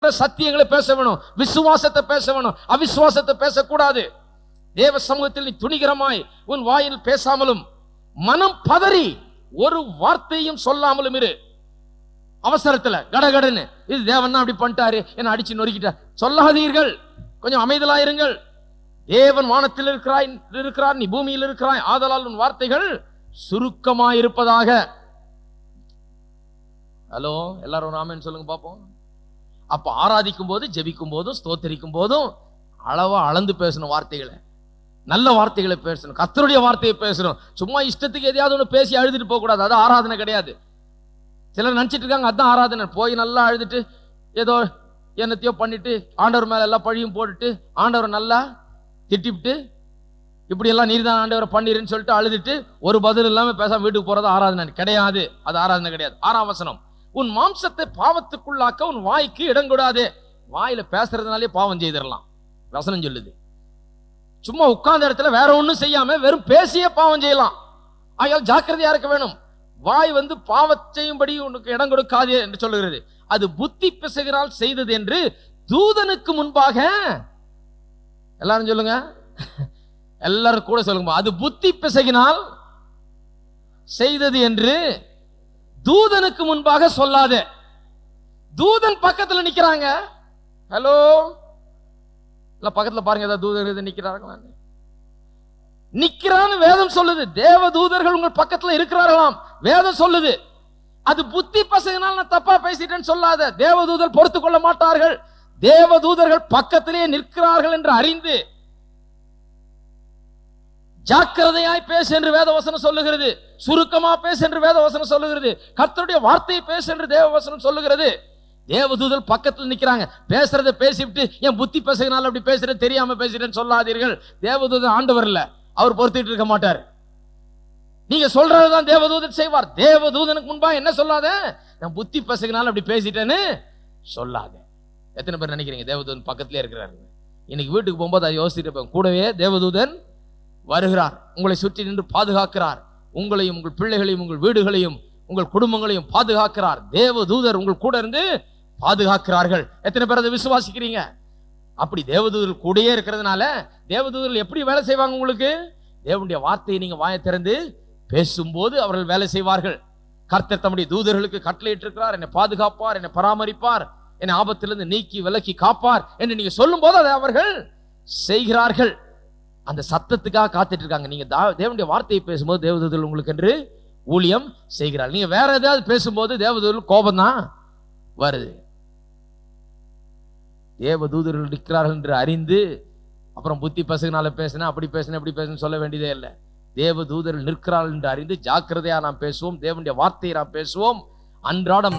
சத்தியங்களை பேச வேணும் விசுவாசத்தை பேச வேணும் அவிசுவாசத்தை பேசக்கூடாது தேவ சமூகத்தில் நீ துணிகரமாய் உன் வாயில் பேசாமலும் மனம் பதறி ஒரு வார்த்தையும் சொல்லாமலும் இரு அவசரத்துல கடகடன்னு இது தேவன் தான் அப்படி பண்ணிட்டாரு என்ன அடிச்சு நொறுக்கிட்டார் சொல்லாதீர்கள் கொஞ்சம் அமைதலாயிருங்கள் தேவன் வானத்தில் இருக்கிறாய் இருக்கிறார் நீ பூமியில் இருக்கிறாய் ஆதலால் உன் வார்த்தைகள் சுருக்கமாயிருப்பதாக ஹலோ எல்லாரும் ராமன் சொல்லுங்க பாப்போம் அப்ப ஆராதிக்கும் போது ஜெபிக்கும் போதும் ஸ்தோத்தரிக்கும் போதும் அளவா அளந்து பேசணும் வார்த்தைகளை நல்ல வார்த்தைகளை பேசணும் கர்த்தருடைய வார்த்தையை பேசணும் சும்மா இஷ்டத்துக்கு எதையாவது ஒன்று பேசி அழுதுட்டு போக கூடாது அது ஆராதனை கிடையாது சிலர் நினைச்சிட்டு இருக்காங்க அதான் ஆராதனை போய் நல்லா அழுதுட்டு ஏதோ என்னத்தையோ பண்ணிட்டு ஆண்டவர் மேல எல்லாம் பழியும் போட்டுட்டு ஆண்டவர் நல்லா திட்டிவிட்டு இப்படி எல்லாம் நீர் தான் ஆண்டவரை பண்ணிருன்னு சொல்லிட்டு அழுதுட்டு ஒரு பதில் இல்லாம பேசாம வீட்டுக்கு போறது ஆராதனை கிடையாது அது ஆராதனை கிடையாது ஆறாம் வசனம் உன் மாம்சத்தை பாவத்துக்குள்ளாக்க உன் வாய்க்கு இடம் கூடாது வாயில பேசுறதுனாலே பாவம் செய்திடலாம் வசனம் சொல்லுது சும்மா உட்கார்ந்த இடத்துல வேற ஒண்ணும் செய்யாம வெறும் பேசியே பாவம் செய்யலாம் ஆகையால் ஜாக்கிரதையா இருக்க வேணும் வாய் வந்து பாவம் செய்யும்படி உனக்கு இடம் கொடுக்காது என்று சொல்லுகிறது அது புத்தி பிசகிறால் செய்தது என்று தூதனுக்கு முன்பாக எல்லாரும் சொல்லுங்க எல்லாரும் கூட சொல்லுங்க அது புத்தி பிசகினால் செய்தது என்று தூதனுக்கு முன்பாக சொல்லாதே தூதன் பக்கத்துல நிக்கிறாங்க ஹலோ இல்ல பக்கத்துல பாருங்க ஏதாவது தூதர் எது நிக்கிறாங்களா நிக்கிறான்னு வேதம் சொல்லுது தேவ தூதர்கள் உங்கள் பக்கத்துல இருக்கிறார்களாம் வேதம் சொல்லுது அது புத்தி பசங்கனால நான் தப்பா பேசிட்டேன்னு சொல்லாத தேவதூதர் பொறுத்துக் கொள்ள மாட்டார்கள் தேவதூதர்கள் பக்கத்திலே நிற்கிறார்கள் என்று அறிந்து ஜாக்கிரதையாய் பேசு என்று வேதவசனம் சொல்லுகிறது சுருக்கமா பேசு என்று வேதவசனம் சொல்லுகிறது கர்த்தருடைய வார்த்தையை பேசு என்று தேவவசனம் சொல்லுகிறது தேவதூதர் பக்கத்தில் நிக்கிறாங்க பேசுறதை பேசிவிட்டு என் புத்தி பேசுகிறனால அப்படி பேசுறேன் தெரியாம பேசுறேன்னு சொல்லாதீர்கள் தேவதூதர் ஆண்டவர் இல்ல அவர் பொறுத்துட்டு இருக்க மாட்டார் நீங்க சொல்றதுதான் தேவதூதன் செய்வார் தேவதூதனுக்கு முன்பா என்ன சொல்லாத நான் புத்தி பேசுகிறனால அப்படி பேசிட்டேன்னு சொல்லாத எத்தனை பேர் நினைக்கிறீங்க தேவதூதன் பக்கத்திலே இருக்கிறாரு இன்னைக்கு வீட்டுக்கு போகும்போது அதை யோசிச்சுட்டு இருப்பேன். கூடவே தேவதூதன் வருகிறார் உங்களை சுற்றி நின்று பாதுகாக்கிறார் உங்களையும் உங்கள் பிள்ளைகளையும் உங்கள் வீடுகளையும் உங்கள் குடும்பங்களையும் பாதுகாக்கிறார் தேவதூதர் உங்கள் கூட இருந்து பாதுகாக்கிறார்கள் எத்தனை பேர் அதை விசுவாசிக்கிறீங்க அப்படி தேவதூதர் கூடயே இருக்கிறதுனால தேவதூதர்கள் எப்படி வேலை செய்வாங்க உங்களுக்கு தேவனுடைய வார்த்தையை நீங்க வாயை திறந்து பேசும்போது அவர்கள் வேலை செய்வார்கள் கர்த்தர் தம்முடைய தூதர்களுக்கு கட்டளையிட்டிருக்கிறார் என்னை பாதுகாப்பார் என்னை பராமரிப்பார் என்னை ஆபத்திலிருந்து நீக்கி விலக்கி காப்பார் என்று நீங்க சொல்லும்போது அதை அவர்கள் செய்கிறார்கள் அந்த சத்தத்துக்காக காத்துட்டு இருக்காங்க நீங்க தா- தேவனுடைய வார்த்தையை பேசும்போது தேவதூதர்கள் உங்களுக்கு என்று ஊழியம் செய்கிறார் நீங்க வேற ஏதாவது பேசும்போது தேவதூதர்கள் கோபம் தான் வருது தேவதூதர்கள் நிற்கிறார்கள் என்று அறிந்து அப்புறம் புத்தி பசங்கனால பேசினா அப்படி பேசினா அப்படி பேசுன்னு சொல்ல வேண்டியதே இல்லை தேவதூதர்கள் நிற்கிறார்கள் என்று அறிந்து ஜாக்கிரதையா நாம் பேசுவோம் தேவனுடைய வார்த்தையை நாம் பேசுவோம் அன்றாடம்